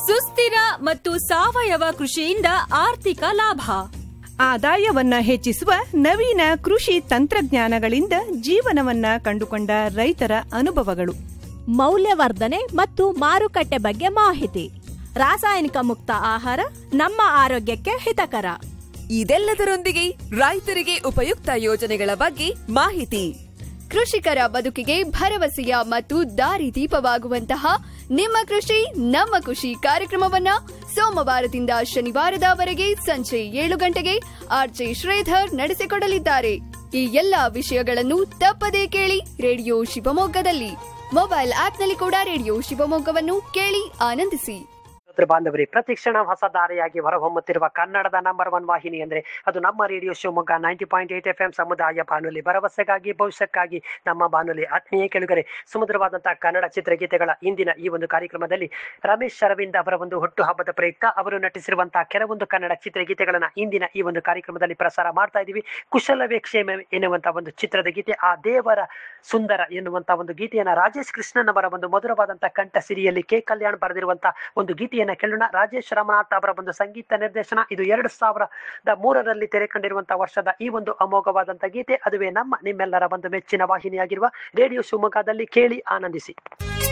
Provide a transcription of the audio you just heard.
ಸುಸ್ಥಿರ ಮತ್ತು ಸಾವಯವ ಕೃಷಿಯಿಂದ ಆರ್ಥಿಕ ಲಾಭ ಆದಾಯವನ್ನ ಹೆಚ್ಚಿಸುವ ನವೀನ ಕೃಷಿ ತಂತ್ರಜ್ಞಾನಗಳಿಂದ ಜೀವನವನ್ನ ಕಂಡುಕೊಂಡ ರೈತರ ಅನುಭವಗಳು ಮೌಲ್ಯವರ್ಧನೆ ಮತ್ತು ಮಾರುಕಟ್ಟೆ ಬಗ್ಗೆ ಮಾಹಿತಿ ರಾಸಾಯನಿಕ ಮುಕ್ತ ಆಹಾರ ನಮ್ಮ ಆರೋಗ್ಯಕ್ಕೆ ಹಿತಕರ ಇದೆಲ್ಲದರೊಂದಿಗೆ ರೈತರಿಗೆ ಉಪಯುಕ್ತ ಯೋಜನೆಗಳ ಬಗ್ಗೆ ಮಾಹಿತಿ ಕೃಷಿಕರ ಬದುಕಿಗೆ ಭರವಸೆಯ ಮತ್ತು ದಾರಿದೀಪವಾಗುವಂತಹ ನಿಮ್ಮ ಕೃಷಿ ನಮ್ಮ ಖುಷಿ ಕಾರ್ಯಕ್ರಮವನ್ನ ಸೋಮವಾರದಿಂದ ಶನಿವಾರದವರೆಗೆ ಸಂಜೆ ಏಳು ಗಂಟೆಗೆ ಆರ್ಜೆ ಶ್ರೀಧರ್ ನಡೆಸಿಕೊಡಲಿದ್ದಾರೆ ಈ ಎಲ್ಲಾ ವಿಷಯಗಳನ್ನು ತಪ್ಪದೇ ಕೇಳಿ ರೇಡಿಯೋ ಶಿವಮೊಗ್ಗದಲ್ಲಿ ಮೊಬೈಲ್ ಆಪ್ನಲ್ಲಿ ಕೂಡ ರೇಡಿಯೋ ಶಿವಮೊಗ್ಗವನ್ನು ಕೇಳಿ ಆನಂದಿಸಿ ಶ್ರೋತೃ ಬಾಂಧವರೇ ಪ್ರತಿಕ್ಷಣ ಹೊಸ ದಾರಿಯಾಗಿ ಹೊರಹೊಮ್ಮುತ್ತಿರುವ ಕನ್ನಡದ ನಂಬರ್ ಒನ್ ವಾಹಿನಿ ಅಂದ್ರೆ ಅದು ನಮ್ಮ radio Shivamogga ninety point eight F M ಸಮುದಾಯ ಬಾನುಲಿ ಭರವಸೆಗಾಗಿ ಭವಿಷ್ಯಕ್ಕಾಗಿ ನಮ್ಮ ಬಾನುಲಿ ಆತ್ಮೀಯ ಕೆಳಗರೆ ಸುಮಧುರವಾದಂತಹ ಕನ್ನಡ ಚಿತ್ರಗೀತೆಗಳ ಇಂದಿನ ಈ ಒಂದು ಕಾರ್ಯಕ್ರಮದಲ್ಲಿ ರಮೇಶ್ ಅರವಿಂದ್ ಅವರ ಒಂದು ಹುಟ್ಟುಹಬ್ಬದ ಪ್ರಯುಕ್ತ ಅವರು ನಟಿಸಿರುವಂತಹ ಕೆಲವೊಂದು ಕನ್ನಡ ಚಿತ್ರಗೀತೆಗಳನ್ನ ಇಂದಿನ ಈ ಒಂದು ಕಾರ್ಯಕ್ರಮದಲ್ಲಿ ಪ್ರಸಾರ ಮಾಡ್ತಾ ಇದ್ದೀವಿ ಕುಶಲವೇ ಕ್ಷೇಮ ಎನ್ನುವಂತಹ ಒಂದು ಚಿತ್ರದ ಗೀತೆ ಆ ದೇವರ ಸುಂದರ ಎನ್ನುವಂತಹ ಒಂದು ಗೀತೆಯನ್ನ ರಾಜೇಶ್ ಕೃಷ್ಣನ್ ಅವರ ಒಂದು ಮಧುರವಾದಂತಹ ಕಂಠ ಸಿರಿಯಲ್ಲಿ ಕೆ ಕಲ್ಯಾಣ್ ಬರೆದಿರುವಂತಹ ಒಂದು ಗೀತೆಯನ್ನ ಕೇಳೋಣ ರಾಜೇಶ್ ರಮನಾಥ್ ಅವರ ಒಂದು ಸಂಗೀತ ನಿರ್ದೇಶನ ಇದು ಎರಡು ಸಾವಿರದ ಮೂರರಲ್ಲಿ ತೆರೆ ಕಂಡಿರುವಂತಹ ವರ್ಷದ ಈ ಒಂದು ಅಮೋಘವಾದಂತಹ ಗೀತೆ ಅದುವೇ ನಮ್ಮ ನಿಮ್ಮೆಲ್ಲರ ಒಂದು ಮೆಚ್ಚಿನ ವಾಹಿನಿಯಾಗಿರುವ ರೇಡಿಯೋ ಶಿವಮೊಗ್ಗದಲ್ಲಿ ಕೇಳಿ ಆನಂದಿಸಿ